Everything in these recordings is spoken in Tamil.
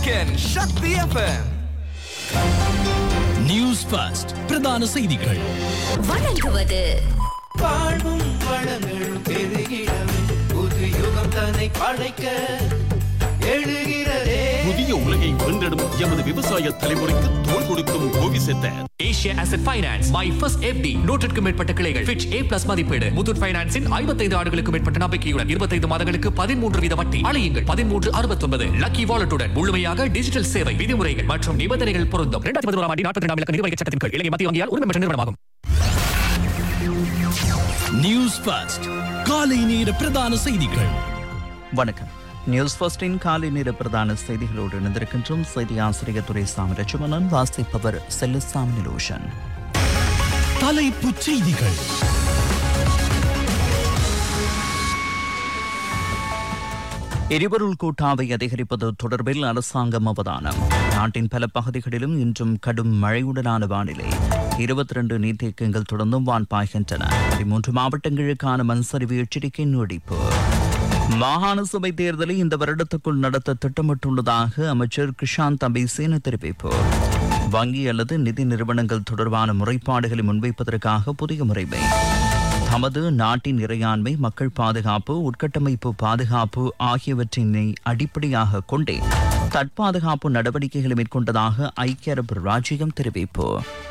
weekend Sakthi FM news first பிரதான செய்திகள் வழங்குவது வாழ்வும் வளங்களும் பெருகிடவே புது யுகம் தன்னை படைக்க எழுகிறதே புதிய உலகை வென்றெடும் எமது விவசாய தலைமுறைக்கு தோல் கொடுக்கும் கோவிசெத்த Asia asset finance my first FD நூற்றுக்கும் மேற்பட்ட கிளைகள் ஃபிட்ச் ஏ பிளஸ் மதிப்பீடு முத்தூட் ஃபைனான்ஸின் ஐம்பத்தைந்து ஆண்டுகளுக்கு மேற்பட்ட நம்பிக்கையுடன் இருபத்தைந்து மாதங்களுக்கு பதிமூன்று வீத வட்டி அழையுங்கள் பதிமூன்று அறுபத்தொன்பது லக்கி வாலெட்டுடன் முழுமையாக டிஜிட்டல் சேவை விதிமுறைகள் மற்றும் நிபந்தனைகள் பொருந்தும் இரண்டாயிரத்தி பதினோராம் ஆண்டு நாற்பத்தி ரெண்டாம் இலக்க நிர்வாக சட்டத்தின் கீழ் இலங்கை மத்திய வங்கியால் உரிமை பெற்ற நிறுவனமாகும் நியூஸ் ஃபர்ஸ்ட் காலை நேர பிரதான செய்திகள் வணக்கம் நியூஸ் ஃபர்ஸ்டின் காலை நேர பிரதான செய்திகளோடு இணைந்திருக்கின்றோம் செய்தி ஆசிரியர் துறை சாமி லட்சுமணன் வாசிப்பவர் செல்லுசாமி நிலோஷன் தலைப்புச் செய்திகள் எரிபொருள் கூட்டாவை அதிகரிப்பது தொடர்பில் அரசாங்கம் அவதானம் நாட்டின் பல பகுதிகளிலும் இன்றும் கடும் மழையுடனான வானிலை இருபத்தி ரெண்டு நீர்த்தேக்கங்கள் தொடர்ந்தும் வான் பாய்கின்றன பதிமூன்று மாவட்டங்களுக்கான மண்சரிவு எச்சரிக்கை நீடிப்பு மாகாண சபை தேர்தலை இந்த வருடத்துக்குள் நடத்த திட்டமிட்டுள்ளதாக அமைச்சர் கிருஷாந்த் அபிசேன தெரிவிப்பு வங்கி அல்லது நிதி நிறுவனங்கள் தொடர்பான முறைப்பாடுகளை முன்வைப்பதற்காக புதிய முறைமை தமது நாட்டின் இறையாண்மை மக்கள் பாதுகாப்பு உட்கட்டமைப்பு பாதுகாப்பு ஆகியவற்றினை அடிப்படையாக கொண்டே தற்பாதுகாப்பு நடவடிக்கைகளை மேற்கொண்டதாக ஐக்கிய அரபு ராஜ்யம் தெரிவிப்பு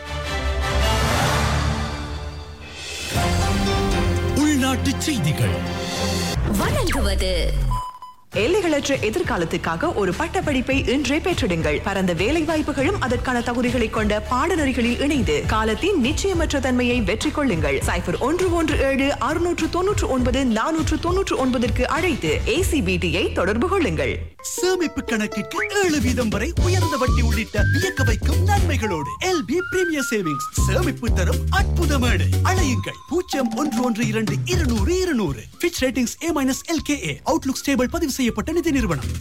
உள்நாட்டுச் செய்திகள் வழங்குவது எல்லைகளற்ற எதிர்காலத்துக்காக ஒரு பட்டப்படிப்பை இன்றே பெற்றிடுங்கள் பரந்த வேலை வாய்ப்புகளும் அதற்கான தகுதிகளை கொண்ட பாடநெறிகளில் இணைந்து காலத்தின் நிச்சயமற்ற தன்மையை வெற்றி கொள்ளுங்கள் சைபர் ஒன்று ஒன்று ஏழு அறுநூற்று தொன்னூற்று ஒன்பது நானூற்று தொன்னூற்று ஒன்பதற்கு அழைத்து ஏசிபிடியை தொடர்பு கொள்ளுங்கள் சேமிப்பு கணக்கிற்கு ஏழு வீதம் வரை உயர்ந்த வட்டி உள்ளிட்ட வியக்க வைக்கும் நன்மைகளோடு எல்பி பிரீமியர் சேவிங்ஸ் சேமிப்பு தரும் அற்புத மேடை அழையுங்கள் பூஜ்ஜியம் ஒன்று ஒன்று இரண்டு இருநூறு இருநூறு Fitch ratings A minus LKA outlook stable பதிவு செய்யப்பட்ட நிதி நிறுவனம்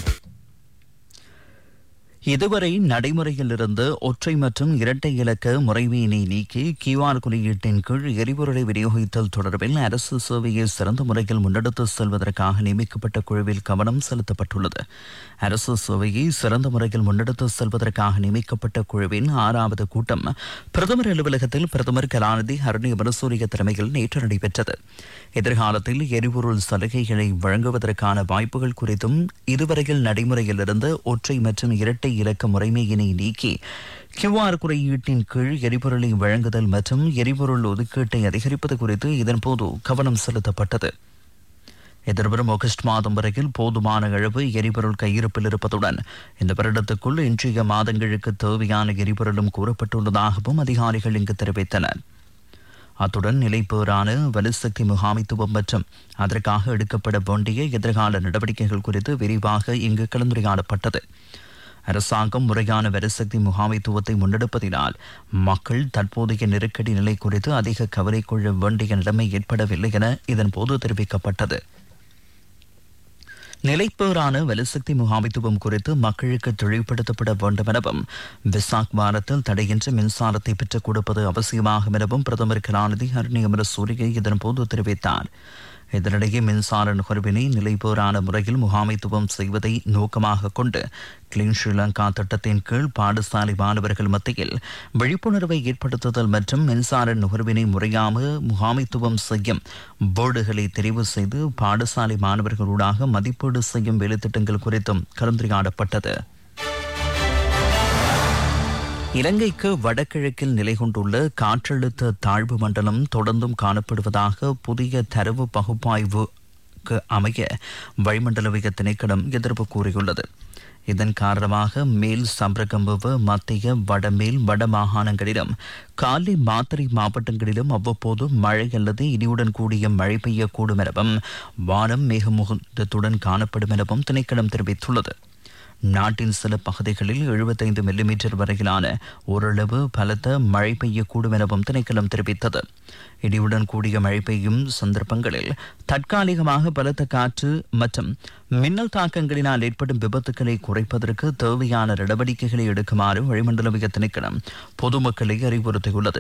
இதுவரை நடைமுறையில் இருந்த ஒற்றை மற்றும் இரட்டை இலக்க முறைமையினை நீக்கி கியூஆர் குறியீட்டின் கீழ் எரிபொருளை விநியோகித்தல் தொடர்பில் அரசு சேவையை சிறந்த முறையில் முன்னெடுத்து செல்வதற்காக நியமிக்கப்பட்ட குழுவில் கவனம் செலுத்தப்பட்டுள்ளது அரசு சேவையை சிறந்த முறையில் முன்னெடுத்து செல்வதற்காக நியமிக்கப்பட்ட குழுவின் ஆறாவது கூட்டம் பிரதமர் அலுவலகத்தில் பிரதமர் கலாநிதி ஹரணி அமரசூரிய தலைமையில் நேற்று நடைபெற்றது எதிர்காலத்தில் எரிபொருள் சலுகைகளை வழங்குவதற்கான வாய்ப்புகள் குறித்தும் இதுவரையில் நடைமுறையில் இருந்த ஒற்றை மற்றும் இரட்டை இலக்க முறைமையினை நீக்கி கியூஆர் குறியீட்டின் கீழ் எரிபொருளை வழங்குதல் மற்றும் எரிபொருள் ஒதுக்கீட்டை அதிகரிப்பது குறித்து இதன்போது கவனம் செலுத்தப்பட்டது எதிர்வரும் ஆகஸ்ட் மாதம் வரையில் போதுமான அளவு எரிபொருள் கையிருப்பில் இருப்பதுடன் இந்த வருடத்துக்குள் இன்றைய மாதங்களுக்கு தேவையான எரிபொருளும் கூறப்பட்டுள்ளதாகவும் அதிகாரிகள் இங்கு தெரிவித்தனர் அத்துடன் நிலைப்பேறான வலுசக்தி முகாமைத்துவம் மற்றும் அதற்காக எடுக்கப்பட வேண்டிய எதிர்கால நடவடிக்கைகள் குறித்து விரிவாக இங்கு கலந்துரையாடப்பட்டது அரசாங்கம் முறையான வரிசக்தி முகாமைத்துவத்தை முன்னெடுப்பதினால் மக்கள் தற்போதைய நெருக்கடி நிலை குறித்து அதிக கவலை கொள்ள வேண்டிய நிலைமை ஏற்படவில்லை என இதன்போது தெரிவிக்கப்பட்டது நிலைப்பேறான வலுசக்தி முகாமைத்துவம் குறித்து மக்களுக்கு தெளிவுபடுத்தப்பட வேண்டும் எனவும் விசாக் வாரத்தில் தடையின்றி மின்சாரத்தை பெற்றுக் கொடுப்பது அவசியமாகும் எனவும் பிரதமர் கலாநிதி ஹரணி அமரசூரிய இதன்போது தெரிவித்தார் இதனிடையே மின்சார நுகர்வினை நிலைபேறான முறையில் முகாமைத்துவம் செய்வதை நோக்கமாக கொண்டு கிளீன் ஸ்ரீலங்கா திட்டத்தின் கீழ் பாடசாலை மாணவர்கள் மத்தியில் விழிப்புணர்வை ஏற்படுத்துதல் மற்றும் மின்சார நுகர்வினை முறையாக முகாமைத்துவம் செய்யும் போர்டுகளை தெரிவு செய்து பாடசாலை மாணவர்களூடாக மதிப்பீடு செய்யும் வேலைத்திட்டங்கள் குறித்தும் கலந்துரையாடப்பட்டது இலங்கைக்கு வடகிழக்கில் நிலை கொண்டுள்ள காற்றழுத்த தாழ்வு மண்டலம் தொடர்ந்தும் காணப்படுவதாக புதிய தரவு பகுப்பாய்வுக்கு அமைய வளிமண்டலவிய திணைக்களம் எதிர்ப்பு கூறியுள்ளது இதன் காரணமாக மேல் சம்பிரகம்புவ மத்திய வடமேல் வட மாகாணங்களிலும் காலி மாத்தறை மாவட்டங்களிலும் அவ்வப்போது மழை அல்லது இடியுடன் கூடிய மழை பெய்யக்கூடும் எனவும் வானம் மேகமுகத்துடன் காணப்படும் எனவும் திணைக்களம் தெரிவித்துள்ளது நாட்டின் சில பகுதிகளில் எழுபத்தைந்து மில்லிமீட்டர் வரையிலான ஓரளவு பலத்த மழை பெய்யக்கூடும் எனவும் திணைக்களம் தெரிவித்தது இடியுடன் கூடிய மழை பெய்யும் சந்தர்ப்பங்களில் தற்காலிகமாக பலத்த காற்று மற்றும் மின்னல் தாக்கங்களினால் ஏற்படும் விபத்துக்களை குறைப்பதற்கு தேவையான நடவடிக்கைகளை எடுக்குமாறு வளிமண்டலவிய திணைக்களம் பொதுமக்களை அறிவுறுத்தியுள்ளது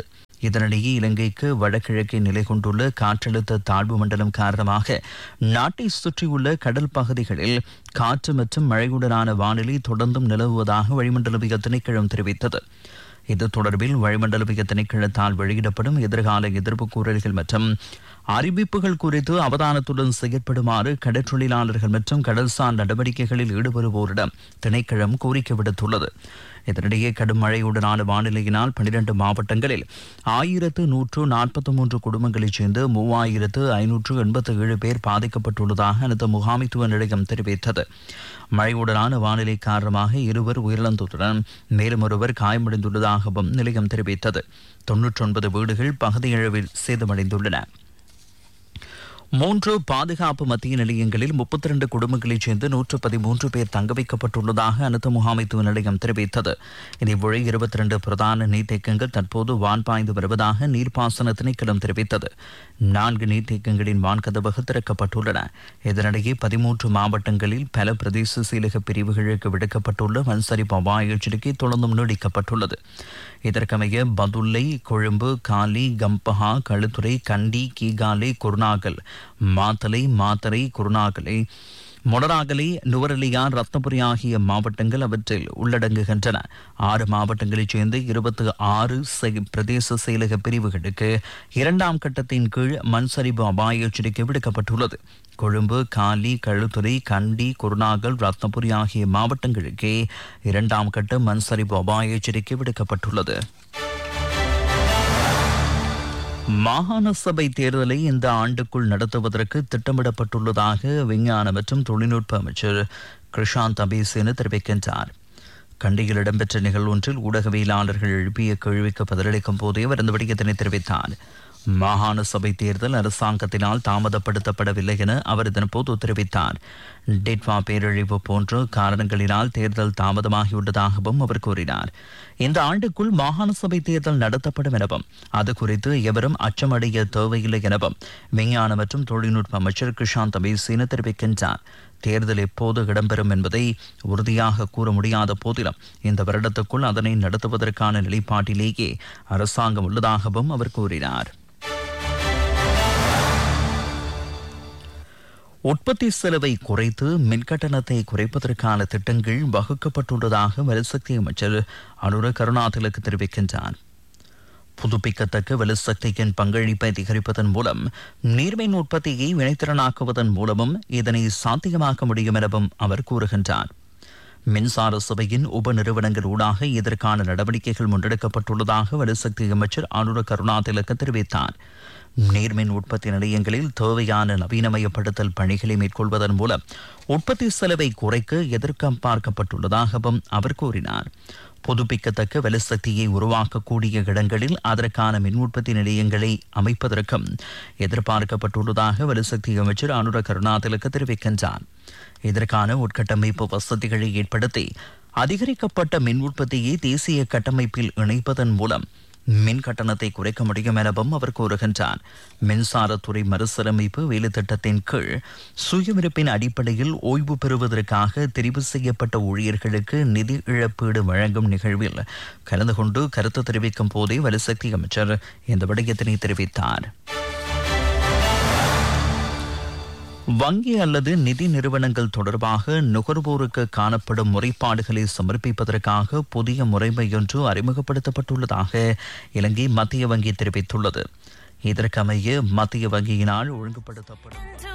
இதனிடையே இலங்கைக்கு வடகிழக்கே நிலை கொண்டுள்ள காற்றழுத்த தாழ்வு மண்டலம் காரணமாக நாட்டை சுற்றியுள்ள கடல் பகுதிகளில் காற்று மற்றும் மழையுடனான வானிலை தொடர்ந்தும் நிலவுவதாக வளிமண்டலவிய திணைக்களம் தெரிவித்தது இது தொடர்பில் வளிமண்டலவிய திணைக்களத்தால் வெளியிடப்படும் எதிர்கால எதிர்ப்பு கூறல்கள் மற்றும் அறிவிப்புகள் குறித்து அவதானத்துடன் செயற்படுமாறு கடற்றொழிலாளர்கள் மற்றும் கடல்சார் நடவடிக்கைகளில் ஈடுபடுவோரிடம் திணைக்களம் கோரிக்கை விடுத்துள்ளது இதனிடையே கடும் மழையுடனான வானிலையினால் பனிரெண்டு மாவட்டங்களில் ஆயிரத்து நூற்று நாற்பத்தி மூன்று குடும்பங்களைச் சேர்ந்து மூவாயிரத்து ஐநூற்று எண்பத்தி ஏழு பேர் பாதிக்கப்பட்டுள்ளதாக அந்த முகாமைத்துவ நிலையம் தெரிவித்தது மழையுடனான வானிலை காரணமாக இருவர் உயிரிழந்துள்ளனர் மேலும் ஒருவர் காயமடைந்துள்ளதாகவும் நிலையம் தெரிவித்தது தொன்னூற்றொன்பது வீடுகள் பகுதியளவில் சேதமடைந்துள்ளன மூன்று பாதுகாப்பு மத்திய நிலையங்களில் முப்பத்தி ரெண்டு குடும்பங்களைச் சேர்ந்து நூற்று பதிமூன்று பேர் தங்க வைக்கப்பட்டுள்ளதாக அனைத்து முகாமைத்துவ நிலையம் தெரிவித்தது இதேபோல இருபத்தி ரெண்டு பிரதான நீர்த்தேக்கங்கள் தற்போது வான் பாய்ந்து வருவதாக நீர்ப்பாசன திணைக்களம் தெரிவித்தது நான்கு நீர்த்தேக்கங்களின் வான்கதவுகள் திறக்கப்பட்டுள்ளன இதனிடையே பதிமூன்று மாவட்டங்களில் பல பிரதேச செயலக பிரிவுகளுக்கு விடுக்கப்பட்டுள்ள மண்சரிப்பு அபாய எச்சரிக்கை தொடர்ந்தும் நீடிக்கப்பட்டுள்ளது இதற்கமைய பதுல்லை கொழும்பு காலி கம்பஹா களுத்துறை கண்டி கீகாலை குருநாகல் மாத்தலை மாத்தரை குருநாகலை மொடராகலை நுவரெலியா ரத்னபுரி ஆகிய மாவட்டங்கள் அவற்றில் உள்ளடங்குகின்றன ஆறு மாவட்டங்களைச் சேர்ந்து இருபத்தி ஆறு செ- பிரதேச செயலக பிரிவுகளுக்கு இரண்டாம் கட்டத்தின் கீழ் மண்சரிவு அபாய எச்சரிக்கை விடுக்கப்பட்டுள்ளது கொழும்பு காலி களுத்துறை கண்டி குருநாகல் ரத்னபுரி ஆகிய மாவட்டங்களுக்கு இரண்டாம் கட்ட மண்சரிவு அபாய எச்சரிக்கை விடுக்கப்பட்டுள்ளது மாகாண சபை தேர்தலை இந்த ஆண்டுக்குள் நடத்துவதற்கு திட்டமிடப்பட்டுள்ளதாக விஞ்ஞான மற்றும் தொழில்நுட்ப அமைச்சர் கிருஷாந்த் அபேசேன தெரிவிக்கின்றார் கண்டியில் இடம்பெற்ற நிகழ்வொன்றில் ஊடகவியலாளர்கள் எழுப்பிய கேள்விக்கு பதிலளிக்கும் போதே அவர் இந்த விடயத்தினை தெரிவித்தார் மாகாண சபை தேர்தல் அரசாங்கத்தினால் தாமதப்படுத்தப்படவில்லை என அவர் இதன்போது தெரிவித்தார் டெட்வா பேரழிவு போன்ற காரணங்களினால் தேர்தல் தாமதமாகியுள்ளதாகவும் அவர் கூறினார் இந்த ஆண்டுக்குள் மாகாண சபை தேர்தல் நடத்தப்படும் எனவும் அது குறித்து எவரும் அச்சமடைய தேவையில்லை எனவும் விஞ்ஞான மற்றும் தொழில்நுட்ப அமைச்சர் கிருஷாந்த் அபேசீன தெரிவிக்கின்றார் தேர்தல் எப்போது இடம்பெறும் என்பதை உறுதியாக கூற முடியாத போதிலும் இந்த வருடத்துக்குள் அதனை நடத்துவதற்கான நிலைப்பாட்டிலேயே அரசாங்கம் உள்ளதாகவும் அவர் கூறினார் உற்பத்தி செலவை குறைத்து மின்கட்டணத்தை குறைப்பதற்கான திட்டங்கள் வகுக்கப்பட்டுள்ளதாக வலுசக்தி அமைச்சர் அனுர கருணாதிலக்கு தெரிவிக்கின்றார் புதுப்பிக்கத்தக்க வலுசக்தியின் பங்களிப்பை அதிகரிப்பதன் மூலம் நீர்மின் உற்பத்தியை வினைத்திறனாக்குவதன் மூலமும் இதனை சாத்தியமாக்க முடியும் எனவும் அவர் கூறுகின்றார் மின்சார சபையின் உப நிறுவனங்கள் ஊடாக இதற்கான நடவடிக்கைகள் முன்னெடுக்கப்பட்டுள்ளதாக வலுசக்தி அமைச்சர் அனுர கருணாதிலக்கு தெரிவித்தார் நீர்மின் உற்பத்தி நிலையங்களில் தேவையான நவீனமயப்படுத்தல் பணிகளை மேற்கொள்வதன் மூலம் உற்பத்தி செலவை குறைக்க எதிர்க்கம் பார்க்கப்பட்டுள்ளதாகவும் அவர் கூறினார் புதுப்பிக்கத்தக்க வலுசக்தியை உருவாக்கக்கூடிய இடங்களில் அதற்கான மின் உற்பத்தி நிலையங்களை அமைப்பதற்கும் எதிர்பார்க்கப்பட்டுள்ளதாக வலுசக்தி அமைச்சர் அனுர கருணாதிலக்கு தெரிவிக்கின்றார் இதற்கான உட்கட்டமைப்பு வசதிகளை ஏற்படுத்தி அதிகரிக்கப்பட்ட மின் உற்பத்தியை தேசிய கட்டமைப்பில் இணைப்பதன் மூலம் மின் கட்டணத்தை குறைக்க முடியும் எனவும் அவர் கூறுகின்றார் மின்சாரத்துறை மறுசீரமைப்பு வேலை திட்டத்தின் கீழ் சுயவிருப்பின் அடிப்படையில் ஓய்வு பெறுவதற்காக தெரிவு செய்யப்பட்ட ஊழியர்களுக்கு நிதி இழப்பீடு வழங்கும் நிகழ்வில் கலந்து கொண்டு கருத்து தெரிவிக்கும் போதே வலுசக்தி அமைச்சர் இந்த விடயத்தினை தெரிவித்தார் வங்கி அல்லது நிதி நிறுவனங்கள் தொடர்பாக நுகர்வோருக்கு காணப்படும் முறைப்பாடுகளை சமர்ப்பிப்பதற்காக புதிய முறைமையொன்று அறிமுகப்படுத்தப்பட்டுள்ளதாக இலங்கை மத்திய வங்கி தெரிவித்துள்ளது இதற்கமைய மத்திய வங்கியினால் ஒழுங்குபடுத்தப்படும்